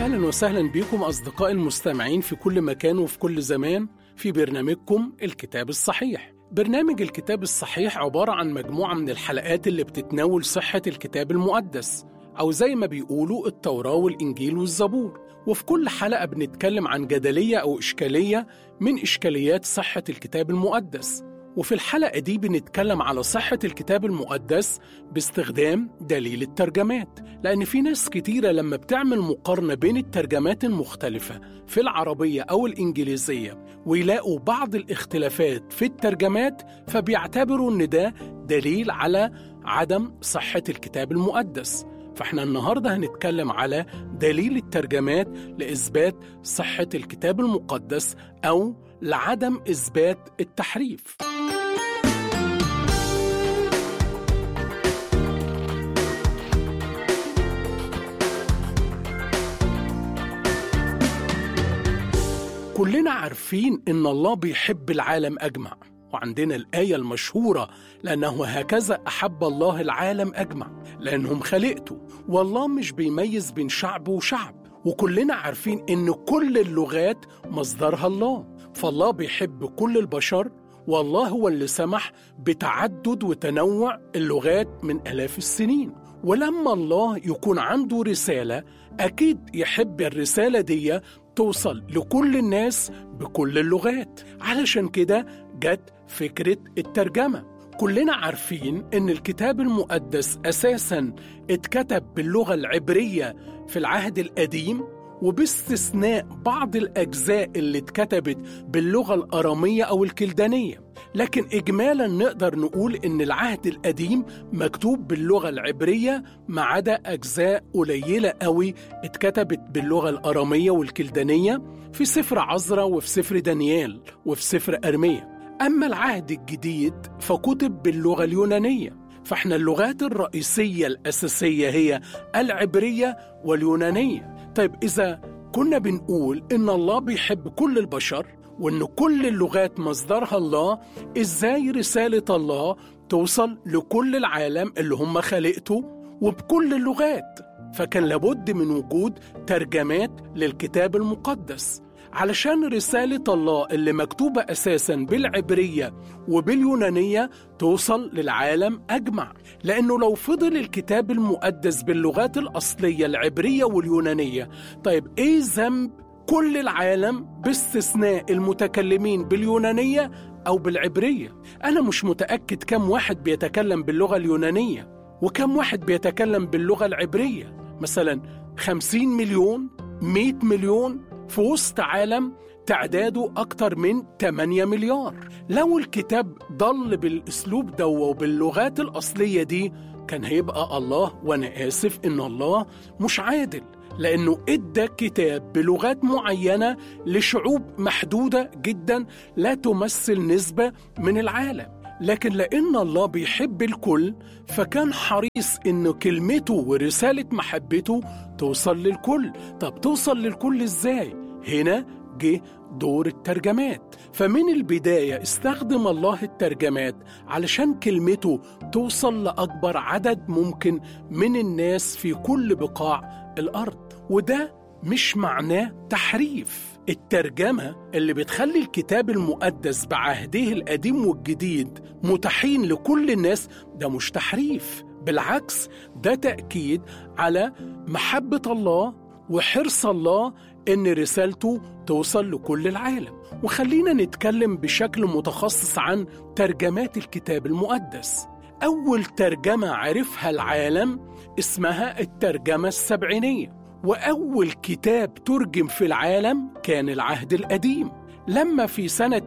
أهلا وسهلا بكم أصدقائي المستمعين في كل مكان وفي كل زمان في برنامجكم الكتاب الصحيح برنامج الكتاب الصحيح عبارة عن مجموعة من الحلقات اللي بتتناول صحة الكتاب المقدس أو زي ما بيقولوا التوراة والإنجيل والزبور وفي كل حلقة بنتكلم عن جدلية أو إشكالية من إشكاليات صحة الكتاب المقدس وفي الحلقة دي بنتكلم على صحة الكتاب المقدس باستخدام دليل الترجمات لأن في ناس كتيرة لما بتعمل مقارنة بين الترجمات المختلفة في العربية أو الإنجليزية ويلاقوا بعض الاختلافات في الترجمات فبيعتبروا إن ده دليل على عدم صحة الكتاب المقدس فاحنا النهارده هنتكلم على دليل الترجمات لإثبات صحة الكتاب المقدس أو لعدم إثبات التحريف كلنا عارفين إن الله بيحب العالم أجمع وعندنا الآية المشهورة لأنه هكذا أحب الله العالم أجمع لأنهم خلقته والله مش بيميز بين شعب وشعب وكلنا عارفين إن كل اللغات مصدرها الله فالله بيحب كل البشر والله هو اللي سمح بتعدد وتنوع اللغات من آلاف السنين ولما الله يكون عنده رسالة أكيد يحب الرسالة دي توصل لكل الناس بكل اللغات علشان كده جت فكرة الترجمة كلنا عارفين إن الكتاب المقدس أساساً اتكتب باللغة العبرية في العهد القديم وباستثناء بعض الأجزاء اللي اتكتبت باللغة الأرامية أو الكلدانية لكن إجمالا نقدر نقول إن العهد القديم مكتوب باللغة العبرية ما عدا أجزاء قليلة قوي اتكتبت باللغة الأرامية والكلدانية في سفر عزرا وفي سفر دانيال وفي سفر أرمية أما العهد الجديد فكتب باللغة اليونانية فاحنا اللغات الرئيسية الأساسية هي العبرية واليونانية طيب إذا كنا بنقول إن الله بيحب كل البشر وإن كل اللغات مصدرها الله إزاي رسالة الله توصل لكل العالم اللي هم خلقته وبكل اللغات فكان لابد من وجود ترجمات للكتاب المقدس علشان رسالة الله اللي مكتوبة أساسا بالعبرية وباليونانية توصل للعالم أجمع لأنه لو فضل الكتاب المقدس باللغات الأصلية العبرية واليونانية طيب إيه ذنب كل العالم باستثناء المتكلمين باليونانية أو بالعبرية أنا مش متأكد كم واحد بيتكلم باللغة اليونانية وكم واحد بيتكلم باللغة العبرية مثلا 50 مليون 100 مليون في وسط عالم تعداده أكتر من 8 مليار لو الكتاب ضل بالأسلوب ده وباللغات الأصلية دي كان هيبقى الله وأنا آسف إن الله مش عادل لأنه إدى كتاب بلغات معينة لشعوب محدودة جدا لا تمثل نسبة من العالم لكن لأن الله بيحب الكل فكان حريص إن كلمته ورسالة محبته توصل للكل طب توصل للكل إزاي؟ هنا جه دور الترجمات فمن البداية استخدم الله الترجمات علشان كلمته توصل لأكبر عدد ممكن من الناس في كل بقاع الأرض وده مش معناه تحريف الترجمة اللي بتخلي الكتاب المقدس بعهده القديم والجديد متاحين لكل الناس ده مش تحريف بالعكس ده تأكيد على محبة الله وحرص الله إن رسالته توصل لكل العالم وخلينا نتكلم بشكل متخصص عن ترجمات الكتاب المقدس أول ترجمة عرفها العالم اسمها الترجمة السبعينية وأول كتاب ترجم في العالم كان العهد القديم لما في سنة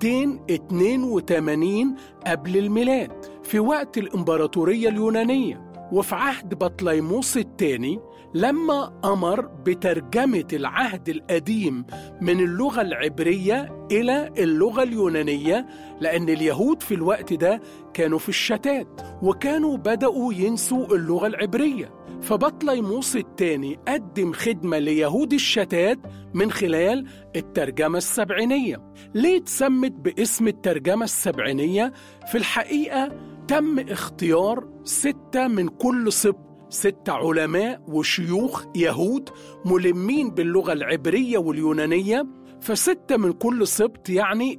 282 قبل الميلاد في وقت الإمبراطورية اليونانية وفي عهد بطليموس الثاني لما أمر بترجمة العهد القديم من اللغة العبرية إلى اللغة اليونانية لأن اليهود في الوقت ده كانوا في الشتات وكانوا بدأوا ينسوا اللغة العبرية فبطليموس الثاني قدم خدمة ليهود الشتات من خلال الترجمة السبعينية ليه اتسمت باسم الترجمة السبعينية؟ في الحقيقة تم اختيار ستة من كل سبط ست علماء وشيوخ يهود ملمين باللغة العبرية واليونانية فستة من كل سبط يعني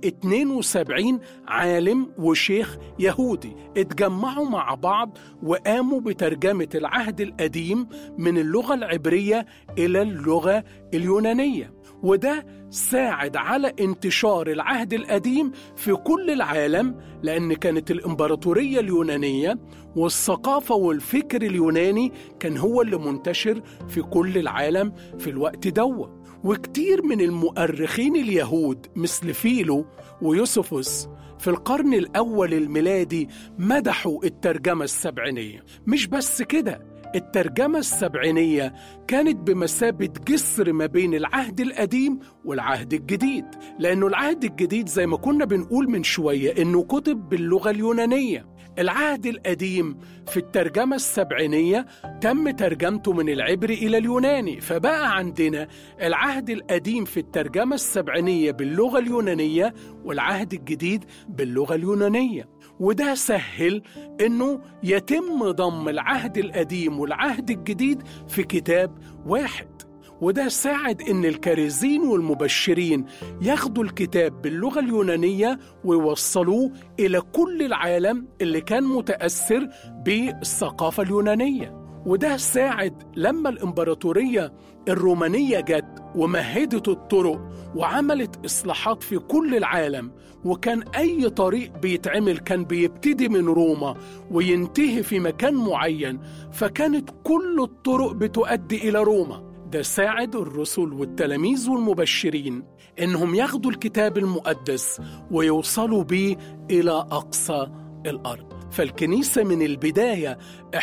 72 عالم وشيخ يهودي اتجمعوا مع بعض وقاموا بترجمة العهد القديم من اللغة العبرية إلى اللغة اليونانية وده ساعد على انتشار العهد القديم في كل العالم لأن كانت الإمبراطورية اليونانية والثقافة والفكر اليوناني كان هو اللي منتشر في كل العالم في الوقت دوه وكتير من المؤرخين اليهود مثل فيلو ويوسفوس في القرن الأول الميلادي مدحوا الترجمة السبعينية مش بس كده الترجمة السبعينية كانت بمثابة جسر ما بين العهد القديم والعهد الجديد لأنه العهد الجديد زي ما كنا بنقول من شوية إنه كتب باللغة اليونانية العهد القديم في الترجمة السبعينية تم ترجمته من العبري إلى اليوناني فبقى عندنا العهد القديم في الترجمة السبعينية باللغة اليونانية والعهد الجديد باللغة اليونانية وده سهل انه يتم ضم العهد القديم والعهد الجديد في كتاب واحد وده ساعد ان الكارزين والمبشرين ياخدوا الكتاب باللغه اليونانيه ويوصلوه الى كل العالم اللي كان متاثر بالثقافه اليونانيه وده ساعد لما الامبراطوريه الرومانيه جت ومهدت الطرق وعملت اصلاحات في كل العالم وكان اي طريق بيتعمل كان بيبتدي من روما وينتهي في مكان معين فكانت كل الطرق بتؤدي الى روما ده ساعد الرسل والتلاميذ والمبشرين انهم ياخدوا الكتاب المقدس ويوصلوا بيه الى اقصى الارض فالكنيسه من البدايه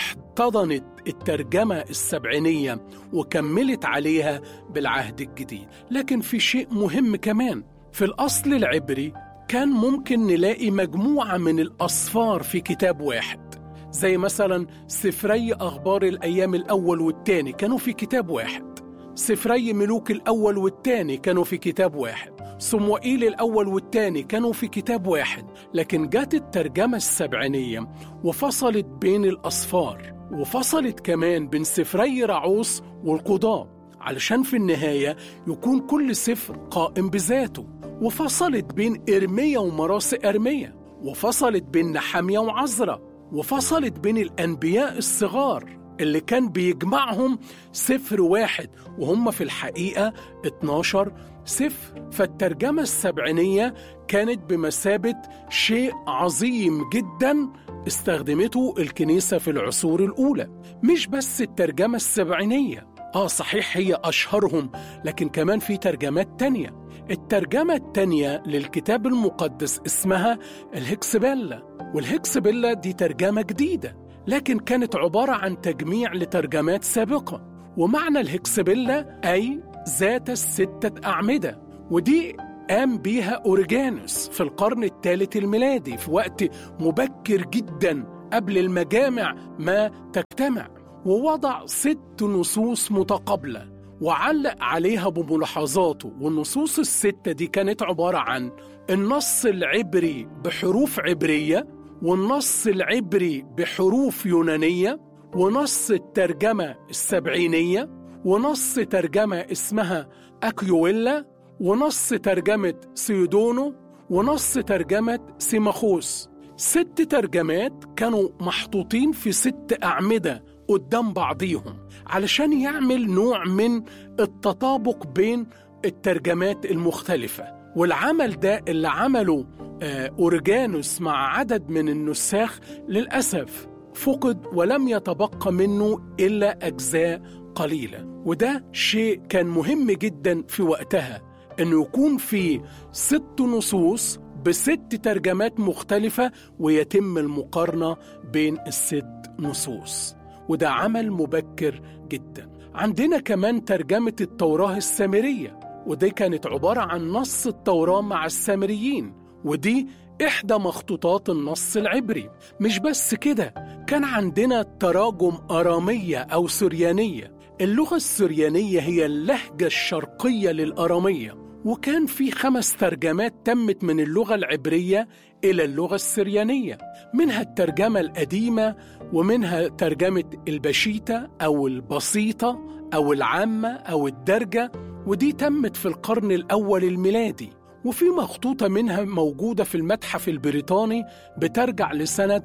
احتضنت الترجمه السبعينيه وكملت عليها بالعهد الجديد لكن في شيء مهم كمان في الاصل العبري كان ممكن نلاقي مجموعه من الاصفار في كتاب واحد زي مثلا سفري اخبار الايام الاول والثاني كانوا في كتاب واحد سفري ملوك الأول والثاني كانوا في كتاب واحد صموئيل الأول والثاني كانوا في كتاب واحد لكن جات الترجمة السبعينية وفصلت بين الأصفار وفصلت كمان بين سفري رعوس والقضاء علشان في النهاية يكون كل سفر قائم بذاته وفصلت بين إرمية ومراس إرمية وفصلت بين نحمية وعزرة وفصلت بين الأنبياء الصغار اللي كان بيجمعهم سفر واحد وهم في الحقيقة 12 سفر فالترجمة السبعينية كانت بمثابة شيء عظيم جدا استخدمته الكنيسة في العصور الأولى مش بس الترجمة السبعينية آه صحيح هي أشهرهم لكن كمان في ترجمات تانية الترجمة التانية للكتاب المقدس اسمها الهكسبيلا والهكسبيلا دي ترجمة جديدة لكن كانت عبارة عن تجميع لترجمات سابقة ومعنى الهكسبيلا أي ذات الستة أعمدة ودي قام بيها أوريجانوس في القرن الثالث الميلادي في وقت مبكر جدا قبل المجامع ما تجتمع ووضع ست نصوص متقابلة وعلق عليها بملاحظاته والنصوص الستة دي كانت عبارة عن النص العبري بحروف عبرية والنص العبري بحروف يونانية ونص الترجمة السبعينية ونص ترجمة اسمها أكيويلا ونص ترجمة سيودونو ونص ترجمة سيماخوس ست ترجمات كانوا محطوطين في ست أعمدة قدام بعضيهم علشان يعمل نوع من التطابق بين الترجمات المختلفة والعمل ده اللي عمله أورجانوس مع عدد من النساخ للأسف فقد ولم يتبقى منه إلا أجزاء قليلة وده شيء كان مهم جدا في وقتها أنه يكون في ست نصوص بست ترجمات مختلفة ويتم المقارنة بين الست نصوص وده عمل مبكر جدا عندنا كمان ترجمة التوراة السامرية ودي كانت عبارة عن نص التوراة مع السامريين ودي إحدى مخطوطات النص العبري مش بس كده كان عندنا تراجم أرامية أو سريانية اللغة السريانية هي اللهجة الشرقية للأرامية وكان في خمس ترجمات تمت من اللغة العبرية إلى اللغة السريانية منها الترجمة القديمة ومنها ترجمة البشيتة أو البسيطة أو العامة أو الدرجة ودي تمت في القرن الأول الميلادي وفي مخطوطة منها موجودة في المتحف البريطاني بترجع لسنة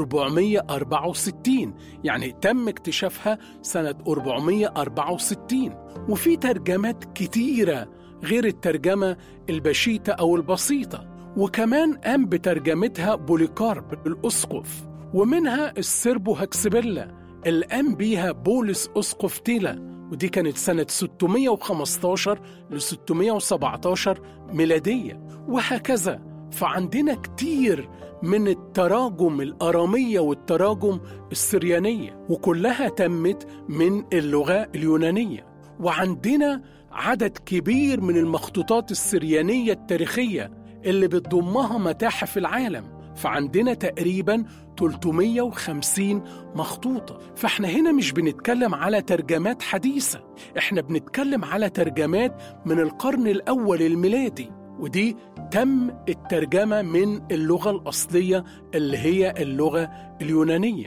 464 يعني تم اكتشافها سنة 464 وفي ترجمات كتيرة غير الترجمة البشيتة أو البسيطة وكمان قام بترجمتها بوليكارب الأسقف ومنها السربو هكسبيلا اللي قام بيها بولس أسقف تيلا ودي كانت سنة 615 ل 617 ميلادية وهكذا فعندنا كتير من التراجم الأرامية والتراجم السريانية وكلها تمت من اللغة اليونانية وعندنا عدد كبير من المخطوطات السريانية التاريخية اللي بتضمها متاحف العالم فعندنا تقريبا 350 مخطوطة فاحنا هنا مش بنتكلم على ترجمات حديثة احنا بنتكلم على ترجمات من القرن الأول الميلادي ودي تم الترجمة من اللغة الأصلية اللي هي اللغة اليونانية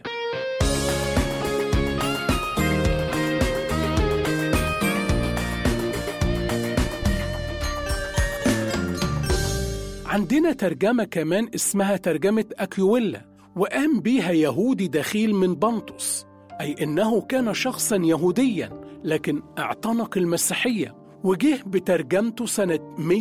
عندنا ترجمة كمان اسمها ترجمة أكيويلا وقام بيها يهودي دخيل من بنطس أي إنه كان شخصا يهوديا لكن اعتنق المسيحية وجه بترجمته سنة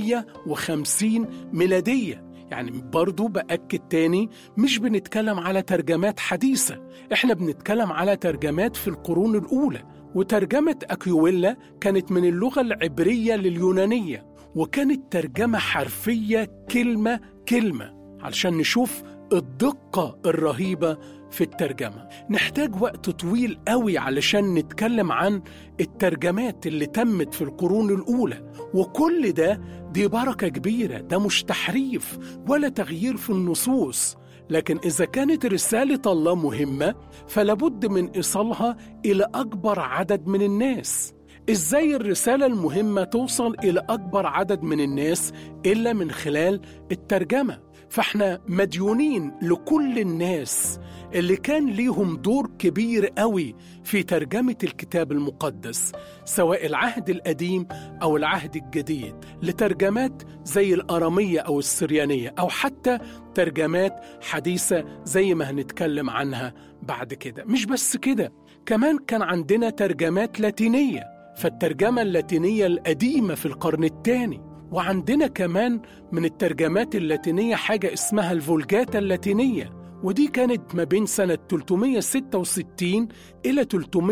150 ميلادية يعني برضو بأكد تاني مش بنتكلم على ترجمات حديثة احنا بنتكلم على ترجمات في القرون الأولى وترجمة أكيويلا كانت من اللغة العبرية لليونانية وكانت ترجمة حرفية كلمة كلمة علشان نشوف الدقة الرهيبة في الترجمة نحتاج وقت طويل قوي علشان نتكلم عن الترجمات اللي تمت في القرون الأولى وكل ده دي بركة كبيرة ده مش تحريف ولا تغيير في النصوص لكن إذا كانت رسالة الله مهمة فلابد من إيصالها إلى أكبر عدد من الناس ازاي الرسالة المهمة توصل إلى أكبر عدد من الناس إلا من خلال الترجمة فاحنا مديونين لكل الناس اللي كان ليهم دور كبير قوي في ترجمة الكتاب المقدس سواء العهد القديم أو العهد الجديد لترجمات زي الأرامية أو السريانية أو حتى ترجمات حديثة زي ما هنتكلم عنها بعد كده مش بس كده كمان كان عندنا ترجمات لاتينيه فالترجمة اللاتينية القديمة في القرن الثاني وعندنا كمان من الترجمات اللاتينية حاجة اسمها الفولجاتا اللاتينية ودي كانت ما بين سنة 366 إلى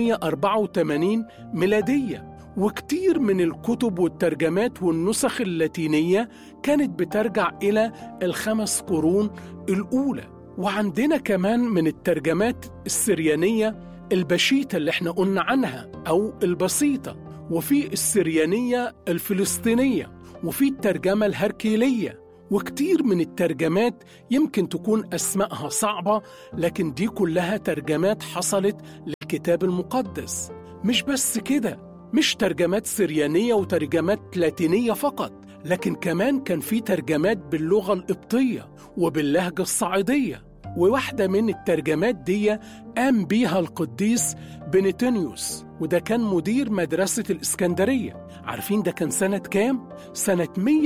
384 ميلادية وكتير من الكتب والترجمات والنسخ اللاتينية كانت بترجع إلى الخمس قرون الأولى وعندنا كمان من الترجمات السريانية البشيتة اللي احنا قلنا عنها أو البسيطة وفي السريانية الفلسطينية وفي الترجمة الهركيلية وكتير من الترجمات يمكن تكون أسمائها صعبة لكن دي كلها ترجمات حصلت للكتاب المقدس مش بس كده مش ترجمات سريانية وترجمات لاتينية فقط لكن كمان كان في ترجمات باللغة القبطية وباللهجة الصعيدية وواحدة من الترجمات دي قام بيها القديس بنتينيوس وده كان مدير مدرسة الإسكندرية عارفين ده كان سنة كام؟ سنة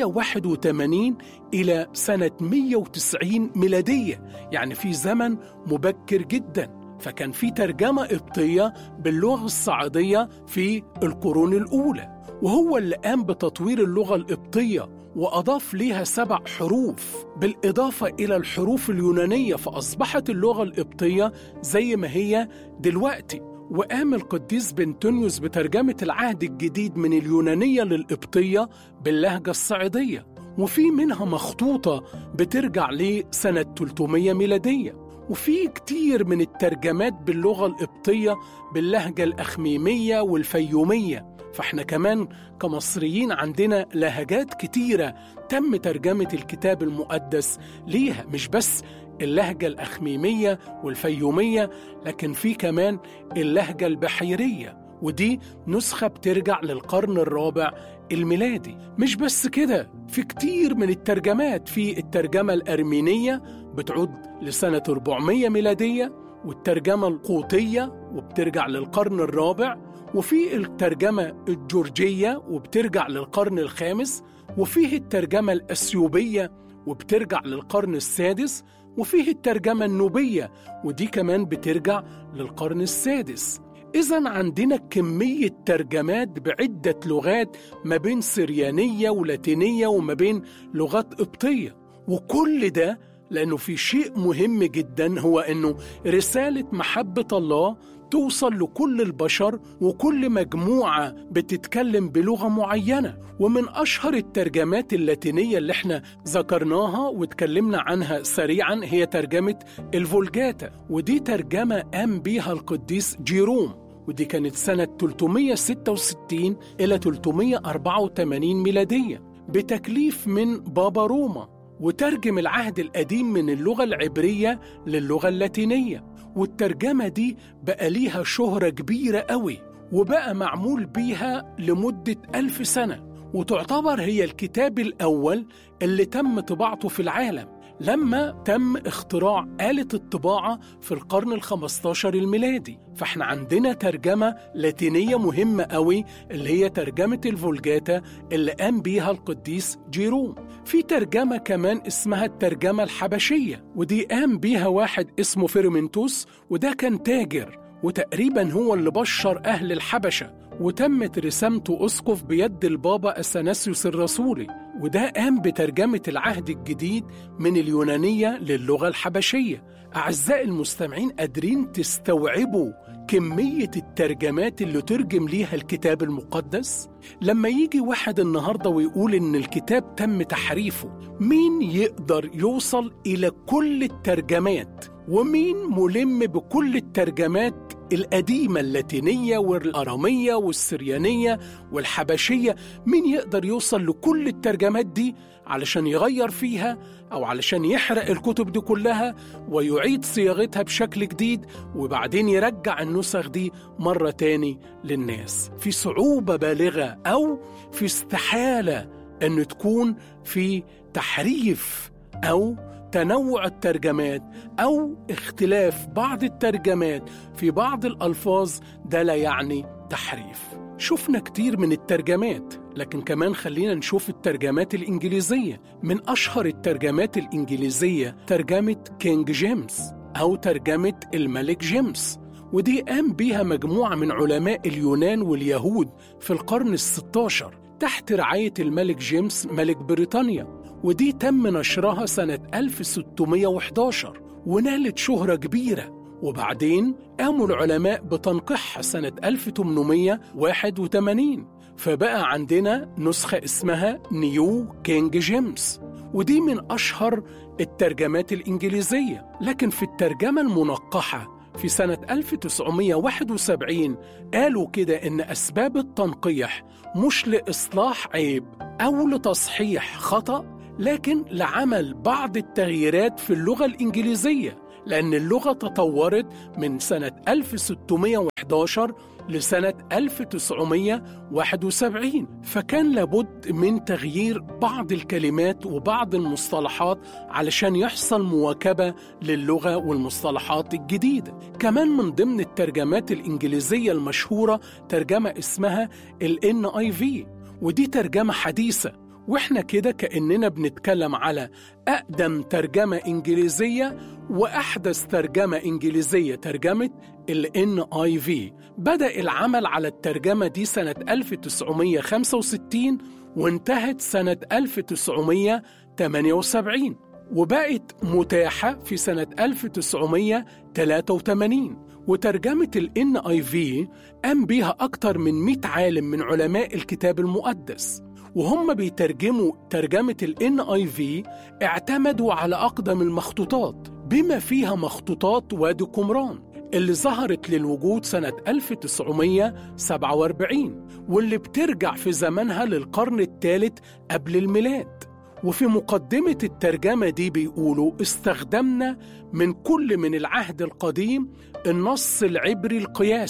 181 إلى سنة 190 ميلادية يعني في زمن مبكر جدا فكان في ترجمة قبطية باللغة الصعيدية في القرون الأولى وهو اللي قام بتطوير اللغة القبطية وأضاف ليها سبع حروف بالإضافة إلى الحروف اليونانية فأصبحت اللغة القبطية زي ما هي دلوقتي وقام القديس بنتونيوس بترجمة العهد الجديد من اليونانية للقبطية باللهجة الصعيدية وفي منها مخطوطة بترجع لسنة 300 ميلادية وفي كتير من الترجمات باللغة القبطية باللهجة الأخميمية والفيومية فاحنا كمان كمصريين عندنا لهجات كتيرة تم ترجمة الكتاب المقدس ليها مش بس اللهجة الأخميمية والفيومية لكن في كمان اللهجة البحيرية ودي نسخة بترجع للقرن الرابع الميلادي مش بس كده في كتير من الترجمات في الترجمة الأرمينية بتعود لسنة 400 ميلادية والترجمة القوطية وبترجع للقرن الرابع وفي الترجمة الجورجية وبترجع للقرن الخامس وفيه الترجمة الأثيوبية وبترجع للقرن السادس وفيه الترجمة النوبية ودي كمان بترجع للقرن السادس إذا عندنا كمية ترجمات بعدة لغات ما بين سريانية ولاتينية وما بين لغات قبطية وكل ده لأنه في شيء مهم جدا هو أنه رسالة محبة الله توصل لكل البشر وكل مجموعة بتتكلم بلغة معينة ومن أشهر الترجمات اللاتينية اللي احنا ذكرناها واتكلمنا عنها سريعا هي ترجمة الفولجاتا ودي ترجمة قام بيها القديس جيروم ودي كانت سنة 366 إلى 384 ميلادية بتكليف من بابا روما وترجم العهد القديم من اللغة العبرية للغة اللاتينية والترجمة دي بقى ليها شهرة كبيرة قوي وبقى معمول بيها لمدة ألف سنة وتعتبر هي الكتاب الأول اللي تم طباعته في العالم لما تم اختراع آلة الطباعة في القرن الخمستاشر الميلادي فاحنا عندنا ترجمة لاتينية مهمة قوي اللي هي ترجمة الفولجاتا اللي قام بيها القديس جيروم في ترجمة كمان اسمها الترجمة الحبشية ودي قام بيها واحد اسمه فيرمنتوس وده كان تاجر وتقريبا هو اللي بشر أهل الحبشة وتمت رسامته أسقف بيد البابا أثناسيوس الرسولي وده قام بترجمة العهد الجديد من اليونانية للغة الحبشية أعزائي المستمعين قادرين تستوعبوا كمية الترجمات اللي ترجم ليها الكتاب المقدس؟ لما يجي واحد النهاردة ويقول إن الكتاب تم تحريفه مين يقدر يوصل إلى كل الترجمات؟ ومين ملم بكل الترجمات القديمة اللاتينية والأرامية والسريانية والحبشية مين يقدر يوصل لكل الترجمات دي علشان يغير فيها أو علشان يحرق الكتب دي كلها ويعيد صياغتها بشكل جديد وبعدين يرجع النسخ دي مرة تاني للناس في صعوبة بالغة أو في استحالة أن تكون في تحريف أو تنوع الترجمات او اختلاف بعض الترجمات في بعض الالفاظ ده لا يعني تحريف شفنا كتير من الترجمات لكن كمان خلينا نشوف الترجمات الإنجليزية من أشهر الترجمات الإنجليزية ترجمة كينج جيمس أو ترجمة الملك جيمس ودي قام بيها مجموعة من علماء اليونان واليهود في القرن الستاشر تحت رعاية الملك جيمس ملك بريطانيا ودي تم نشرها سنة 1611 ونالت شهرة كبيرة وبعدين قاموا العلماء بتنقيحها سنة 1881 فبقى عندنا نسخة اسمها نيو كينج جيمس ودي من أشهر الترجمات الإنجليزية لكن في الترجمة المنقحة في سنة 1971 قالوا كده إن أسباب التنقيح مش لإصلاح عيب أو لتصحيح خطأ لكن لعمل بعض التغييرات في اللغة الإنجليزية لأن اللغة تطورت من سنة 1611 لسنة 1971 فكان لابد من تغيير بعض الكلمات وبعض المصطلحات علشان يحصل مواكبة للغة والمصطلحات الجديدة كمان من ضمن الترجمات الإنجليزية المشهورة ترجمة اسمها ال NIV ودي ترجمة حديثة واحنا كده كأننا بنتكلم على أقدم ترجمة إنجليزية وأحدث ترجمة إنجليزية ترجمة ال NIV بدأ العمل على الترجمة دي سنة 1965 وانتهت سنة 1978 وبقت متاحة في سنة 1983 وترجمة ال NIV قام بيها أكتر من 100 عالم من علماء الكتاب المقدس وهم بيترجموا ترجمة ال NIV اعتمدوا على أقدم المخطوطات بما فيها مخطوطات وادي قمران اللي ظهرت للوجود سنة 1947 واللي بترجع في زمنها للقرن الثالث قبل الميلاد وفي مقدمة الترجمة دي بيقولوا استخدمنا من كل من العهد القديم النص العبري القياسي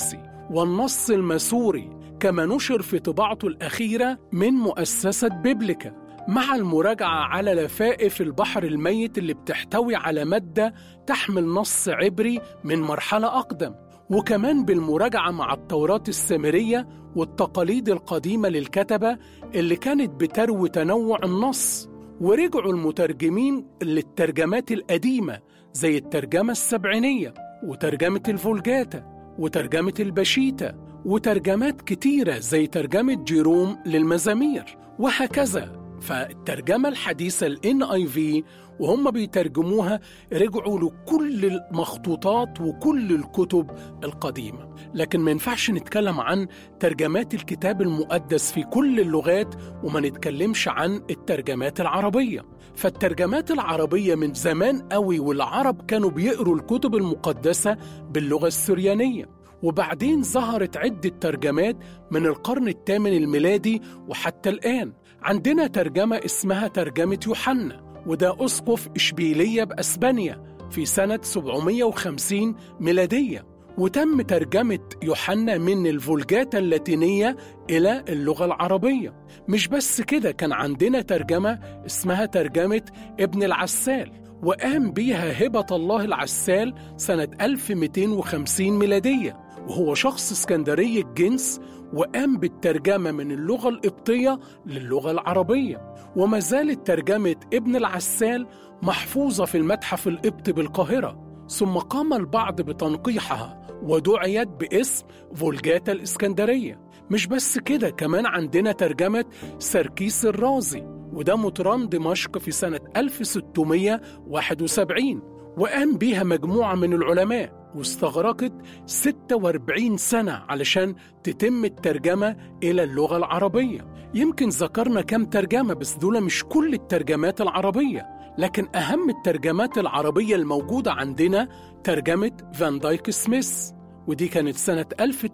والنص المسوري كما نشر في طباعته الأخيرة من مؤسسة بيبليكا مع المراجعة على لفائف البحر الميت اللي بتحتوي على مادة تحمل نص عبري من مرحلة أقدم وكمان بالمراجعة مع التوراة السامرية والتقاليد القديمة للكتبة اللي كانت بتروي تنوع النص ورجعوا المترجمين للترجمات القديمة زي الترجمة السبعينية وترجمة الفولجاتا وترجمة البشيتا وترجمات كتيرة زي ترجمة جيروم للمزامير وهكذا فالترجمة الحديثة ال NIV وهم بيترجموها رجعوا لكل المخطوطات وكل الكتب القديمة لكن ما ينفعش نتكلم عن ترجمات الكتاب المقدس في كل اللغات وما نتكلمش عن الترجمات العربية فالترجمات العربية من زمان قوي والعرب كانوا بيقروا الكتب المقدسة باللغة السريانية وبعدين ظهرت عدة ترجمات من القرن الثامن الميلادي وحتى الآن عندنا ترجمة اسمها ترجمة يوحنا وده أسقف إشبيلية بأسبانيا في سنة 750 ميلادية وتم ترجمة يوحنا من الفولجاتا اللاتينية إلى اللغة العربية مش بس كده كان عندنا ترجمة اسمها ترجمة ابن العسال وقام بيها هبة الله العسال سنة 1250 ميلادية وهو شخص اسكندري الجنس وقام بالترجمة من اللغة القبطية للغة العربية وما زالت ترجمة ابن العسال محفوظة في المتحف القبطي بالقاهرة ثم قام البعض بتنقيحها ودعيت باسم فولجاتا الإسكندرية مش بس كده كمان عندنا ترجمة سركيس الرازي وده مطران دمشق في سنة 1671 وقام بيها مجموعة من العلماء واستغرقت 46 سنة علشان تتم الترجمة إلى اللغة العربية يمكن ذكرنا كم ترجمة بس دول مش كل الترجمات العربية لكن أهم الترجمات العربية الموجودة عندنا ترجمة فان دايك سميث ودي كانت سنة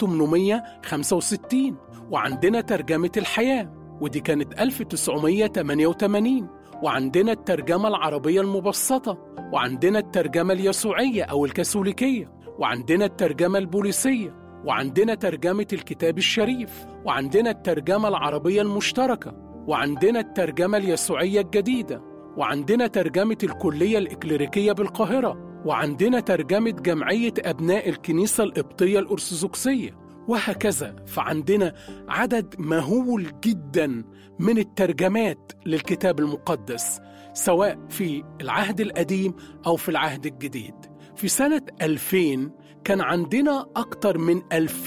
1865 وعندنا ترجمة الحياة ودي كانت 1988 وعندنا الترجمة العربية المبسطة وعندنا الترجمة اليسوعية أو الكاثوليكية وعندنا الترجمة البوليسية وعندنا ترجمة الكتاب الشريف وعندنا الترجمة العربية المشتركة وعندنا الترجمة اليسوعية الجديدة وعندنا ترجمة الكلية الإكليريكية بالقاهرة وعندنا ترجمة جمعية أبناء الكنيسة القبطية الأرثوذكسية وهكذا فعندنا عدد مهول جدا من الترجمات للكتاب المقدس سواء في العهد القديم أو في العهد الجديد في سنة 2000 كان عندنا أكثر من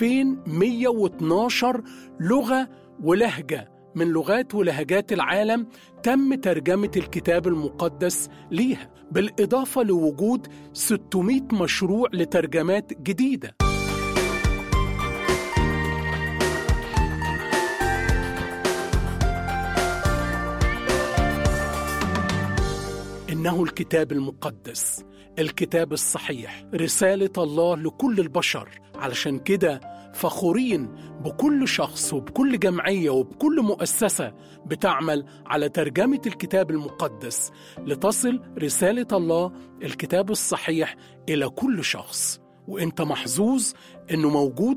2112 لغة ولهجة من لغات ولهجات العالم تم ترجمة الكتاب المقدس ليها بالإضافة لوجود 600 مشروع لترجمات جديدة إنه الكتاب المقدس الكتاب الصحيح رسالة الله لكل البشر علشان كده فخورين بكل شخص وبكل جمعية وبكل مؤسسة بتعمل على ترجمة الكتاب المقدس لتصل رسالة الله الكتاب الصحيح إلى كل شخص وإنت محظوظ إنه موجود